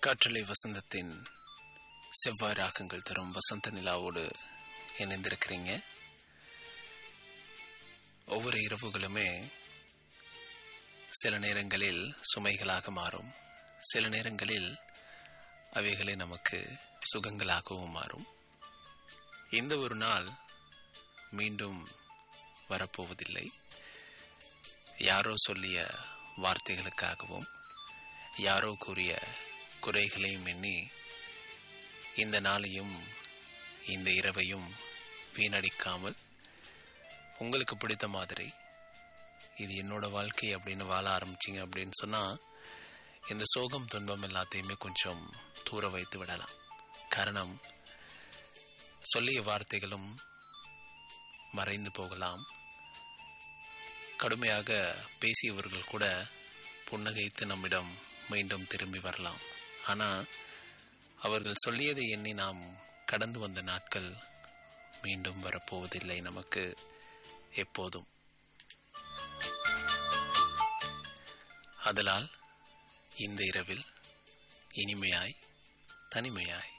காற்றலை வசந்தத்தின் செவ்வாய் ராகங்கள் தரும் வசந்த நிலாவோடு இணைந்திருக்கிறீங்க ஒவ்வொரு இரவுகளுமே சில நேரங்களில் சுமைகளாக மாறும் சில நேரங்களில் அவைகளை நமக்கு சுகங்களாகவும் மாறும் இந்த ஒரு நாள் மீண்டும் வரப்போவதில்லை யாரோ சொல்லிய வார்த்தைகளுக்காகவும் யாரோ கூறிய குறைகளையும் எண்ணி இந்த நாளையும் இந்த இரவையும் வீணடிக்காமல் உங்களுக்கு பிடித்த மாதிரி இது என்னோட வாழ்க்கை அப்படின்னு வாழ ஆரம்பிச்சிங்க அப்படின்னு சொன்னால் இந்த சோகம் துன்பம் எல்லாத்தையுமே கொஞ்சம் தூர வைத்து விடலாம் காரணம் சொல்லிய வார்த்தைகளும் மறைந்து போகலாம் கடுமையாக பேசியவர்கள் கூட புன்னகைத்து நம்மிடம் மீண்டும் திரும்பி வரலாம் ஆனால் அவர்கள் சொல்லியதை எண்ணி நாம் கடந்து வந்த நாட்கள் மீண்டும் வரப்போவதில்லை நமக்கு எப்போதும் அதனால் இந்த இரவில் இனிமையாய் தனிமையாய்